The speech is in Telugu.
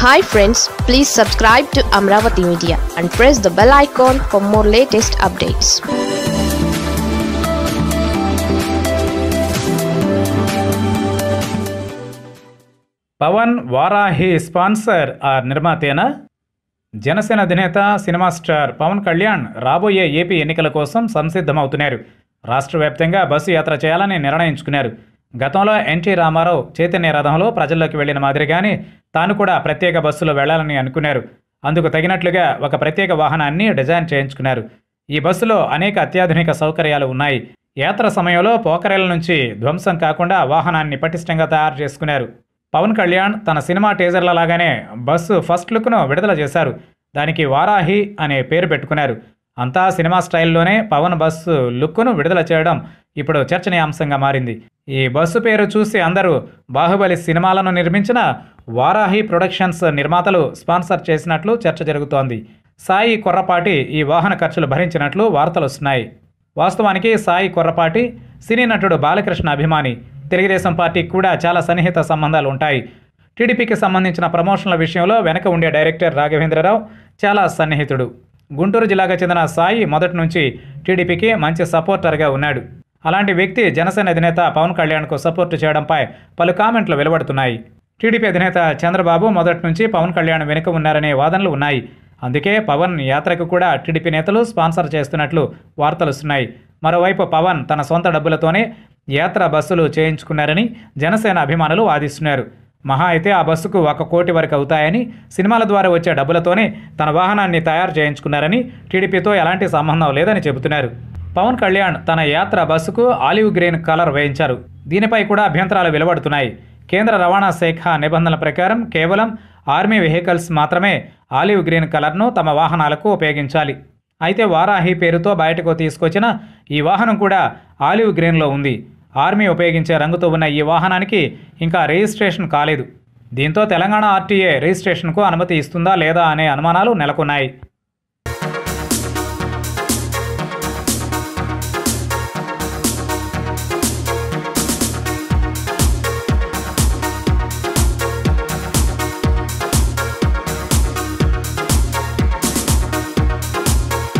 hi friends please subscribe to Amaravati media and press the bell icon for more latest updates Pawan Varahi sponsor ఆ నిర్మాతేనా జనసేన అధినేత సినిమా స్టార్ పవన్ కళ్యాణ్ రాబోయే ఏపీ ఎన్నికల కోసం సంసిద్ధమవుతున్నారు రాష్ట్ర వ్యాప్తంగా బస్సు యాత్ర చేయాలని నిర్ణయించుకున్నారు గతంలో ఎన్టీ రామారావు చైతన్య రథంలో ప్రజల్లోకి వెళ్లిన మాదిరిగానే తాను కూడా ప్రత్యేక బస్సులో వెళ్లాలని అనుకున్నారు అందుకు తగినట్లుగా ఒక ప్రత్యేక వాహనాన్ని డిజైన్ చేయించుకున్నారు ఈ బస్సులో అనేక అత్యాధునిక సౌకర్యాలు ఉన్నాయి యాత్ర సమయంలో పోకరేల నుంచి ధ్వంసం కాకుండా వాహనాన్ని పటిష్టంగా తయారు చేసుకున్నారు పవన్ కళ్యాణ్ తన సినిమా టీజర్ల లాగానే బస్సు ఫస్ట్ లుక్ను విడుదల చేశారు దానికి వారాహి అనే పేరు పెట్టుకున్నారు అంతా సినిమా స్టైల్లోనే పవన్ బస్సు లుక్ను విడుదల చేయడం ఇప్పుడు చర్చనీయాంశంగా మారింది ఈ బస్సు పేరు చూసి అందరూ బాహుబలి సినిమాలను నిర్మించిన వారాహి ప్రొడక్షన్స్ నిర్మాతలు స్పాన్సర్ చేసినట్లు చర్చ జరుగుతోంది సాయి కొర్రపాటి ఈ వాహన ఖర్చులు భరించినట్లు వార్తలు వస్తున్నాయి వాస్తవానికి సాయి కొర్రపాటి సినీ నటుడు బాలకృష్ణ అభిమాని తెలుగుదేశం పార్టీకి కూడా చాలా సన్నిహిత సంబంధాలు ఉంటాయి టీడీపీకి సంబంధించిన ప్రమోషన్ల విషయంలో వెనక ఉండే డైరెక్టర్ రాఘవేంద్రరావు చాలా సన్నిహితుడు గుంటూరు జిల్లాకు చెందిన సాయి మొదటి నుంచి టీడీపీకి మంచి సపోర్టర్గా ఉన్నాడు అలాంటి వ్యక్తి జనసేన అధినేత పవన్ కళ్యాణ్కు సపోర్టు చేయడంపై పలు కామెంట్లు వెలువడుతున్నాయి టీడీపీ అధినేత చంద్రబాబు మొదటి నుంచి పవన్ కళ్యాణ్ వెనుక ఉన్నారనే వాదనలు ఉన్నాయి అందుకే పవన్ యాత్రకు కూడా టీడీపీ నేతలు స్పాన్సర్ చేస్తున్నట్లు వార్తలు వస్తున్నాయి మరోవైపు పవన్ తన సొంత డబ్బులతోనే యాత్ర బస్సులు చేయించుకున్నారని జనసేన అభిమానులు వాదిస్తున్నారు మహా అయితే ఆ బస్సుకు ఒక కోటి వరకు అవుతాయని సినిమాల ద్వారా వచ్చే డబ్బులతోనే తన వాహనాన్ని తయారు చేయించుకున్నారని టీడీపీతో ఎలాంటి సంబంధం లేదని చెబుతున్నారు పవన్ కళ్యాణ్ తన యాత్ర బస్సుకు ఆలివ్ గ్రీన్ కలర్ వేయించారు దీనిపై కూడా అభ్యంతరాలు వెలువడుతున్నాయి కేంద్ర రవాణా శాఖ నిబంధనల ప్రకారం కేవలం ఆర్మీ వెహికల్స్ మాత్రమే ఆలివ్ గ్రీన్ కలర్ను తమ వాహనాలకు ఉపయోగించాలి అయితే వారాహి పేరుతో బయటకు తీసుకొచ్చిన ఈ వాహనం కూడా ఆలివ్ గ్రీన్లో ఉంది ఆర్మీ ఉపయోగించే రంగుతో ఉన్న ఈ వాహనానికి ఇంకా రిజిస్ట్రేషన్ కాలేదు దీంతో తెలంగాణ ఆర్టీఏ రిజిస్ట్రేషన్కు అనుమతి ఇస్తుందా లేదా అనే అనుమానాలు నెలకొన్నాయి